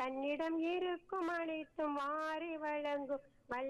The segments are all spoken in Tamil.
தன்னிடம் இருக்கும் அனைத்தும் வாரி வழங்கும்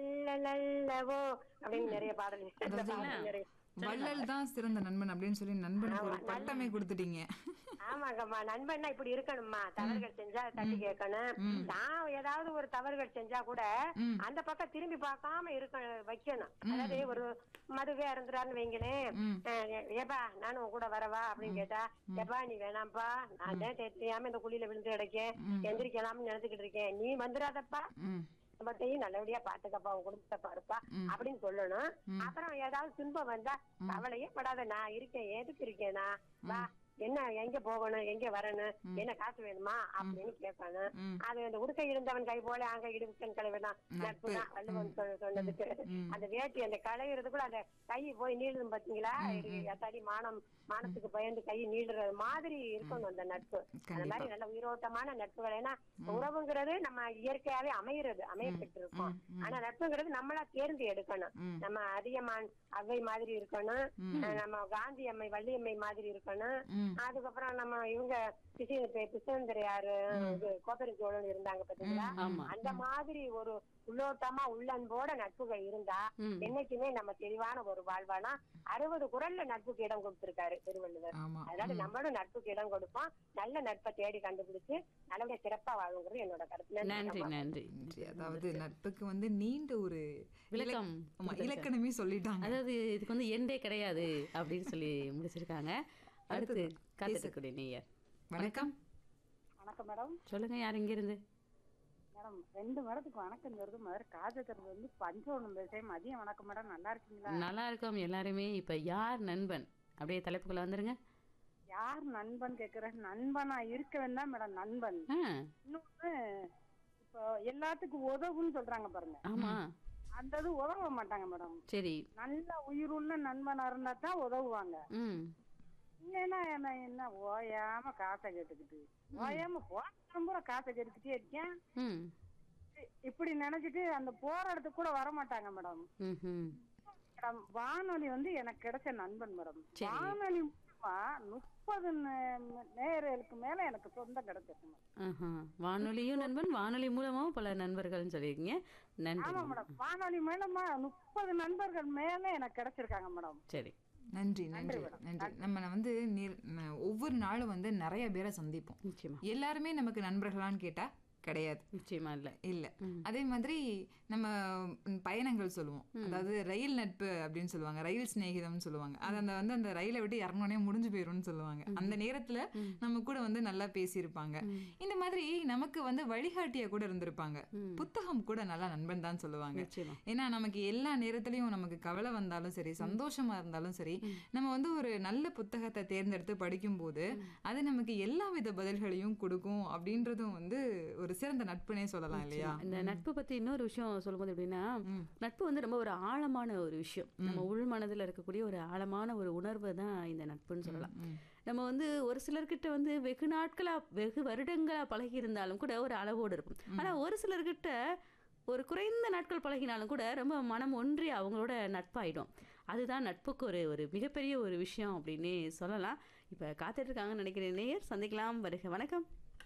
வள்ளலல்லவோ அப்படின்னு நிறைய பாடல் இந்த பாடல் நிறைய வள்ளல் தான் சிறந்த நண்பன் அப்படின்னு சொல்லி நண்பனுக்கு ஒரு பட்டமே கொடுத்துட்டீங்க ஆமாங்கம்மா நண்பன்னா இப்படி இருக்கணும்மா தவறுகள் செஞ்சா தட்டி கேட்கணும் நான் ஏதாவது ஒரு தவறுகள் செஞ்சா கூட அந்த பக்கம் திரும்பி பார்க்காம இருக்க வைக்கணும் அதாவது ஒரு மதுவே இறந்துறாருன்னு வைங்களேன் அஹ் ஏப்பா நானும் உன் கூட வரவா அப்படின்னு கேட்டா ஏப்பா நீ வேணாம்ப்பா நான் தான் தெரியாம இந்த குழியில விழுந்து கிடக்கேன் எந்திரிக்கலாம்னு நினைச்சுக்கிட்டு இருக்கேன் நீ வந்துடாதப்பா ம் குடும்பத்தையும் நல்லபடியா பாத்துக்கப்பா உன் குடும்பத்தை பாருப்பா அப்படின்னு சொல்லணும் அப்புறம் ஏதாவது துன்பம் வந்தா கவலையே படாத நான் இருக்கேன் எதுக்கு இருக்கேனா வா என்ன எங்க போகணும் எங்க வரணும் என்ன காசு வேணுமா அப்படின்னு கேட்கணும் அது அந்த உடுக்கை இருந்தவன் கை போல அங்க இடுக்கன் கலைவனா நட்பு தான் வள்ளுவன் சொ- சொன்னதுக்கு அந்த வேட்டி அந்த களையிறதுக்குள்ள அந்த கை போய் நீளும் பாத்தீங்களா எத்தாடி மானம் மானத்துக்கு பயந்து கை நீளுறது மாதிரி இருக்கணும் அந்த நட்பு அந்த மாதிரி நல்ல உயிரோட்டமான நட்புகள் ஏன்னா உறவுங்கிறது நம்ம இயற்கையாவே அமையிறது அமையப்பட்டு இருக்கோம் ஆனா நட்புங்கிறது நம்மளா தேர்ந்து எடுக்கணும் நம்ம அதிகமான் அவ்வை மாதிரி இருக்கணும் அஹ் நம்ம காந்தி அம்மை வள்ளியம்மை மாதிரி இருக்கணும் அதுக்கப்புறம் நம்ம இவங்க பிசி பிசந்தரையாரு கோப்பெருஞ்சோழன் இருந்தாங்க பாத்தீங்களா அந்த மாதிரி ஒரு உள்ளோட்டமா உள்ளன்போட நட்புகள் இருந்தா என்னைக்குமே நம்ம தெளிவான ஒரு வாழ்வானா அறுபது குரல்ல நட்புக்கு இடம் கொடுத்திருக்காரு திருவள்ளுவர் ஆமா அதனால நம்மளும் நட்புக்கு இடம் கொடுப்போம் நல்ல நட்பை தேடி கண்டுபிடிச்சு நல்லபடியா சிறப்பா வாழுங்கிறது என்னோட கருத்து நன்றி நன்றி நன்றி அதாவது நட்புக்கு வந்து நீண்ட ஒரு விளக்கம் ஆமா இலக்கணமே சொல்லிட்டாங்க அதாவது இதுக்கு வந்து எண்டே கிடையாது அப்படின்னு சொல்லி முடிச்சிருக்காங்க அடுத்து காத்துக்கூடிய நேயர் வணக்கம் வணக்கம் மேடம் சொல்லுங்க யார் இங்க இருந்து மேடம் ரெண்டு மேடத்துக்கு வணக்கம் வருது முதல்ல காஜக்கர் வந்து பஞ்சவனம் பேசுறேன் மதியம் வணக்கம் மேடம் நல்லா இருக்கீங்களா நல்லா இருக்கோம் எல்லாருமே இப்ப யார் நண்பன் அப்படியே தலைப்புக்குள்ள வந்துருங்க யார் நண்பன் கேக்குறேன் நண்பனா இருக்கவன் தான் மேடம் நண்பன் ஆ, இன்னொன்னு இப்போ எல்லாத்துக்கும் உதவுன்னு சொல்றாங்க பாருங்க ஆமா அந்த இது உதவ மாட்டாங்க மேடம் சரி நல்ல உயிருள்ள நண்பனா இருந்தா தான் உதவுவாங்க ம் இல்லைன்னா என்ன என்ன ஓயாம காசை கேட்டுக்கிட்டு ஓயாம போன பூரா காசை கேட்டுக்கிட்டே இருக்கேன் ம் இ- இப்படி நினைச்சிட்டு அந்த போற இடத்துக்கு கூட வர மாட்டாங்க மேடம் ம் ம் மேடம் வானொலி வந்து எனக்கு கிடைச்ச நண்பன் மேடம் வானொலி மூலமா முப்பது நேயர்களுக்கு மேல எனக்கு சொந்தம் கிடைச்சிருக்கு மேடம் ஆஹா. வானொலியும் நண்பன் வானொலி மூலமாவும் பல நண்பர்கள்னு சொல்லியிருக்கீங்க நன்றி ஆமா மேடம் வானொலி மூலமா முப்பது நண்பர்கள் மேல எனக்கு கிடைச்சிருக்காங்க மேடம் சரி நன்றி நன்றி நன்றி நம்ம வந்து நிர்- ந- ஒவ்வொரு நாளும் வந்து நிறைய பேரை சந்திப்போம் நிச்சயமா எல்லாருமே நமக்கு நண்பர்களான்னு கேட்டா கிடையாது நிச்சயமா இல்ல இல்ல அதே மாதிரி நம்ம ம், பயணங்கள் சொல்லுவோம் அதாவது ரயில் நட்பு அப்படின்னு சொல்லுவாங்க ரயில் சிநேகிதம்னு சொல்லுவாங்க அது அந்த வந்து அந்த ரயிலை விட்டு இறங்கினோடனே முடிஞ்சு போயிரும்னு சொல்லுவாங்க அந்த நேரத்துல நம்ம கூட வந்து நல்லா பேசியிருப்பாங்க இந்த மாதிரி நமக்கு வந்து வழிகாட்டியா கூட இருந்திருப்பாங்க புத்தகம் கூட நல்லா நண்பன் தான் சொல்லுவாங்க நிச்சயமா. ஏன்னா நமக்கு எல்லா நேரத்துலயும் நமக்கு கவலை வந்தாலும் சரி சந்தோஷமா இருந்தாலும் சரி நம்ம வந்து ஒரு நல்ல புத்தகத்தை தேர்ந்தெடுத்து படிக்கும்போது அது நமக்கு எல்லா வித பதில்களையும் கொடுக்கும் அப்படின்றதும் வந்து ஒரு சிறந்த நட்புனே சொல்லலாம் இல்லையா இந்த நட்பு பத்தி இன்னொரு விஷயம் சொல்லும்போது எப்படின்னா நட்பு வந்து ரொம்ப ஒரு ஆழமான ஒரு விஷயம் நம்ம உள் மனதுல இருக்கக்கூடிய ஒரு ஆழமான ஒரு உணர்வு தான் இந்த நட்புன்னு சொல்லலாம் நம்ம வந்து ஒரு சிலர்கிட்ட வந்து வெகு நாட்களா வெகு வருடங்களா பழகி இருந்தாலும் கூட ஒரு அளவோடு இருக்கும் ஆனா ஒரு சிலர்கிட்ட ஒரு குறைந்த நாட்கள் பழகினாலும் கூட ரொம்ப மனம் ஒன்றி அவங்களோட நட்பாயிடும் அதுதான் நட்புக்கு ஒரு ஒரு மிகப்பெரிய ஒரு விஷயம் அப்படின்னே சொல்லலாம் இப்போ காத்துட்டு இருக்காங்கன்னு நினைக்கிறேன் நேயர் சந்திக்கலாம் வருக வணக்கம்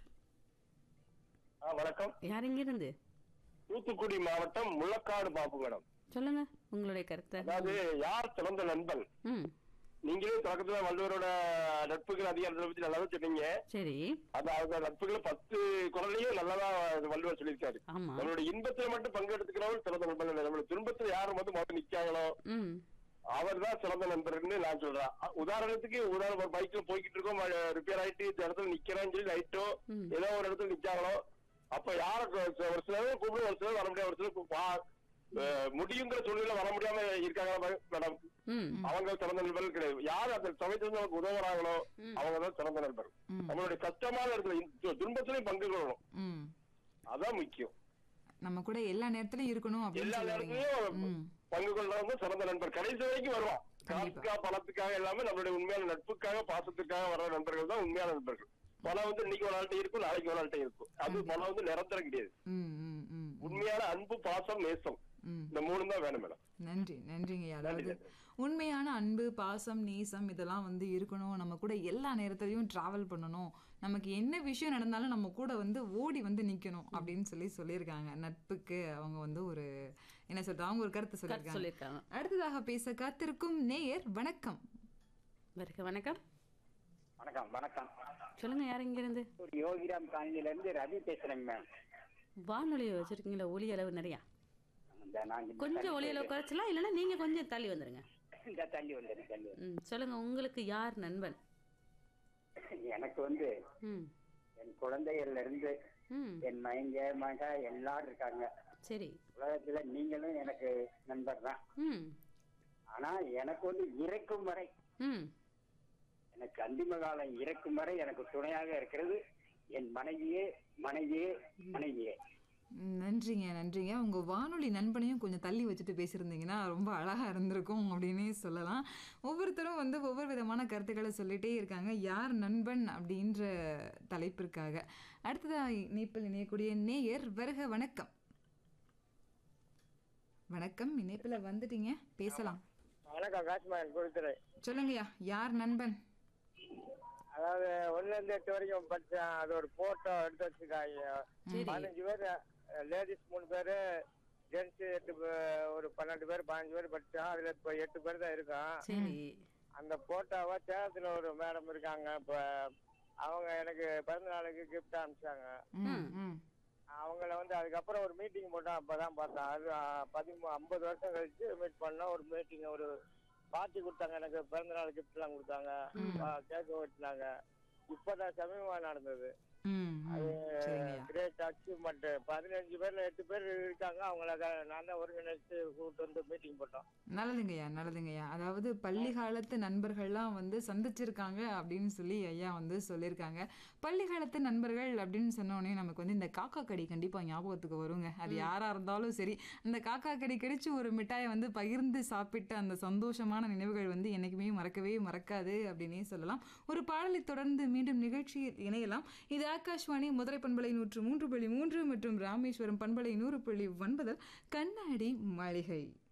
ஆ, வணக்கம் யார் இங்கிருந்து தூத்துக்குடி மாவட்டம் முள்ளக்காடு பாப்பு மேடம் சொல்லுங்க உங்களுடைய கருத்தை அதாவது யார் சிறந்த நண்பன் ம் நீங்களே தொடக்கத்துல வள்ளுவரோட நட்புகள் அதிகாரத்தை பத்தி நல்லா சொன்னீங்க சரி அது அவங்க நட்புகள் பத்து குரலையும் நல்லதா வள்ளுவர் சொல்லியிருக்காரு ஆமா நம்மளோட இன்பத்துல மட்டும் பங்கெடுத்துக்கிறவங்க சிறந்த நண்பன் இல்லை. நம்மளோட துன்பத்துல யாரும் வந்து முதல்ல நிக்காங்களோ ம் அவர் தான் சிறந்த நண்பர்னு நான் சொல்றேன் அ- உதாரணத்துக்கு உதாரணம் ஒரு பைக்ல போய்கிட்டு இருக்கோம் ரிப்பேர் ஆயிட்டு இந்த இடத்துல நிக்கிறேன்னு சொல்லி லைட்டோ ஏதோ ஒரு இடத்துல நிக்காங்களோ அப்ப யார கொ- ஒரு சிலர் கூப்பிடு ஒரு சிலர் வர முடியாது ஒரு சிலர் கூ- வா- அஹ் முடியுங்கிற சூழ்நிலை வர முடியாம இருக்காங்க மேடம் ம் அவங்க சிறந்த நண்பர்கள் கிடையாது யார் அந்த சமயத்துல நமக்கு உதவுறாங்களோ அவங்க தான் சிறந்த நண்பர் நம்மளுடைய கஷ்டமான இடத்துல இந்த துன்பத்திலையும் பங்கு கொள்ளணும் ம் அதான் முக்கியம் நம்ம கூட எல்லா நேரத்துலயும் இருக்கணும் அப்படின்னு எல்லா சொல்றீங்க நேரத்திலையும் பங்கு கொள்றவங்க சிறந்த நண்பர் கடைசி வரைக்கும் வருவான் காசுக்காக பணத்துக்காக இல்லாம நம்மளுடைய உண்மையான நட்புக்காக பாசத்துக்காக வர்ற நண்பர்கள் தான் உண்மையான நண்பர்கள் பணம் வந்து இன்னைக்கு ஒரு ஆள்கிட்ட இருக்கும் நாளைக்கு ஒரு ஆள்கிட்ட இருக்கும் அது பணம் வந்து நிரந்தரம் கிடையாது ம் ம் ம் உண்மையான அன்பு பாசம் நேசம் ம் இந்த மூணு தான் வேணும் மேடம் நன்றி நன்றிங்க அதாவது உண்மையான அன்பு பாசம் நேசம் இதெல்லாம் வந்து இருக்கணும் நம்ம கூட எல்லா நேரத்துலையும் டிராவல் பண்ணணும் நமக்கு என்ன விஷயம் நடந்தாலும் நம்ம கூட வந்து ஓடி வந்து நிக்கணும் அப்படின்னு சொல்லி சொல்லியிருக்காங்க நட்புக்கு அவங்க வந்து ஒரு என்ன சொல்றது அவங்க ஒரு கருத்து கருத்து சொல்லியிருக்காங்க சொல்லியிருக்காங்க அடுத்ததாக பேச காத்திருக்கும் நேயர் வணக்கம் வருக வணக்கம் வணக்கம் வணக்கம் சொல்லுங்க யார் இங்கிருந்து ஒரு யோகிராம் காலனில இருந்து ரவி பேசுறேங்க மேம் வானொலியை வச்சிருக்கீங்களா ஒலி அளவு நிறையா இந்த நான் இந்த கொஞ்சம் தள்ளி ஒலி அளவு குறைச்சலாம் இல்லைன்னா நீங்க கொஞ்சம் தள்ளி வந்துருங்க இந்த தள்ளி வந்தது தள்ளி வந்தது. ம் சொல்லுங்க உங்களுக்கு யார் நண்பன் எனக்கு வந்து ம் என் குழந்தைகள்ல இருந்து ம் என் மைங்க மக எல்லாரும் இருக்காங்க சரி உலகத்துல நீங்களும் எனக்கு நண்பர் தான் ம் ஆனா எனக்கு வந்து இறக்கும் வரை ம் எனக்கு அந்திம காலம் இறக்கும் வரை எனக்கு துணையாக இருக்கிறது என் மனைவியே மனைவியே மனைவியே ம், நன்றிங்க நன்றிங்க உங்க வானொலி நண்பனையும் கொஞ்சம் தள்ளி வச்சுட்டு பேசியிருந்தீங்கன்னா ரொம்ப அழகா இருந்திருக்கும் அப்படின்னே சொல்லலாம் ஒவ்வொருத்தரும் வந்து ஒவ்வொரு விதமான கருத்துக்களை சொல்லிட்டே இருக்காங்க யார் நண்பன் அப்படின்ற தலைப்பிற்காக அடுத்ததா இணைப்பில் இணையக்கூடிய நேயர் வருக வணக்கம் வணக்கம் இணைப்பில் வந்துட்டீங்க பேசலாம் வணக்கம் காஷ்மீர் கொடுத்துரு சொல்லுங்கய்யா யார் நண்பன் அதாவது ஒண்ணுல இருந்து எட்டு வரைக்கும் படிச்சேன் அது ஒரு போட்டோ எடுத்து வச்சிருக்காங்க சரி பதினஞ்சு பேர் லேடிஸ் மூணு பேரு ஜென்ஸ் எட்டு பே- ஒரு பன்னெண்டு பேர் பதினஞ்சு பேர் படிச்சோம் அதுல இப்ப எட்டு பேர் தான் இருக்கோம் சரி அந்த போட்டோவை சேலத்துல ஒரு மேடம் இருக்காங்க இப்ப அவங்க எனக்கு பிறந்த நாளுக்கு கிஃப்ட் அனுப்பிச்சாங்க ம் ம் அவங்கள வந்து அதுக்கப்புறம் ஒரு மீட்டிங் போட்டோம் அப்பதான் பார்த்தேன் அது பதிமூ ஐம்பது வருஷம் கழிச்சு மீட் பண்ணோம் ஒரு மீட்டிங் ஒரு பார்ட்டி கொடுத்தாங்க எனக்கு பிறந்த நாள் கிஃப்ட் எல்லாம் கொடுத்தாங்க கேக் வெட்டினாங்க இப்பதான் சமீபமா நடந்தது ம் ம் சரிங்கய்யா கிரேட் அச்சீவ்மெண்ட் பதினஞ்சு பேர்ல எட்டு பேர் இருக்காங்க அவங்கள க- நான் தான் ஒருங்கிணைச்சு கூப்பிட்டு வந்து மீட்டிங் போட்டோம் நல்லதுங்கய்யா நல்லதுங்கய்யா அதாவது பள்ளி காலத்து நண்பர்கள்லாம் வந்து சந்திச்சிருக்காங்க அப்படின்னு சொல்லி ஐயா வந்து சொல்லியிருக்காங்க பள்ளி காலத்து நண்பர்கள் அப்படின்னு சொன்ன உடனே நமக்கு வந்து இந்த காக்கா கடி கண்டிப்பாக ஞாபகத்துக்கு வருங்க அது யாராக இருந்தாலும் சரி அந்த காக்கா கடி கடிச்சு ஒரு மிட்டாயை வந்து பகிர்ந்து சாப்பிட்ட அந்த சந்தோஷமான நினைவுகள் வந்து என்னைக்குமே மறக்கவே மறக்காது அப்படின்னே சொல்லலாம் ஒரு பாடலை தொடர்ந்து மீண்டும் நிகழ்ச்சியில் இணையலாம் இது ஆகாஷ்வாணி மதுரை பண்பலை நூற்று மூன்று புள்ளி மூன்று மற்றும் ராமேஸ்வரம் பண்பலை நூறு புள்ளி ஒன்பதில் கண்ணாடி மாளிகை